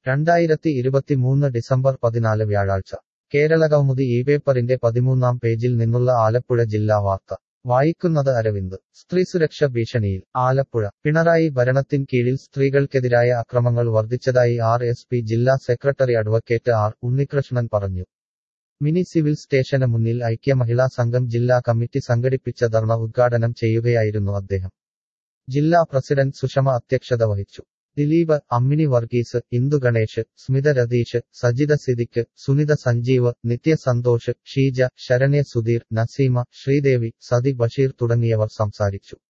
രണ്ടായിരത്തി ഇരുപത്തിമൂന്ന് ഡിസംബർ പതിനാല് വ്യാഴാഴ്ച കേരളകൗമുദി ഈ പേപ്പറിന്റെ പതിമൂന്നാം പേജിൽ നിന്നുള്ള ആലപ്പുഴ ജില്ലാ വാർത്ത വായിക്കുന്നത് അരവിന്ദ് സ്ത്രീസുരക്ഷ ഭീഷണിയിൽ ആലപ്പുഴ പിണറായി ഭരണത്തിൻ കീഴിൽ സ്ത്രീകൾക്കെതിരായ അക്രമങ്ങൾ വർദ്ധിച്ചതായി ആർ എസ് പി ജില്ലാ സെക്രട്ടറി അഡ്വക്കേറ്റ് ആർ ഉണ്ണികൃഷ്ണൻ പറഞ്ഞു മിനി സിവിൽ സ്റ്റേഷന് മുന്നിൽ ഐക്യ മഹിളാ സംഘം ജില്ലാ കമ്മിറ്റി സംഘടിപ്പിച്ച ധർണ ഉദ്ഘാടനം ചെയ്യുകയായിരുന്നു അദ്ദേഹം ജില്ലാ പ്രസിഡന്റ് സുഷമ അധ്യക്ഷത വഹിച്ചു ദിലീപ് അമ്മിണി വർഗീസ് ഇന്ദു ഗണേഷ് സ്മിത രതീഷ് സജിത സിദിക്ക് സുനിത സഞ്ജീവ് നിത്യ സന്തോഷ് ഷീജ ശരണ്യ സുധീർ നസീമ ശ്രീദേവി സതി ബഷീർ തുടങ്ങിയവർ സംസാരിച്ചു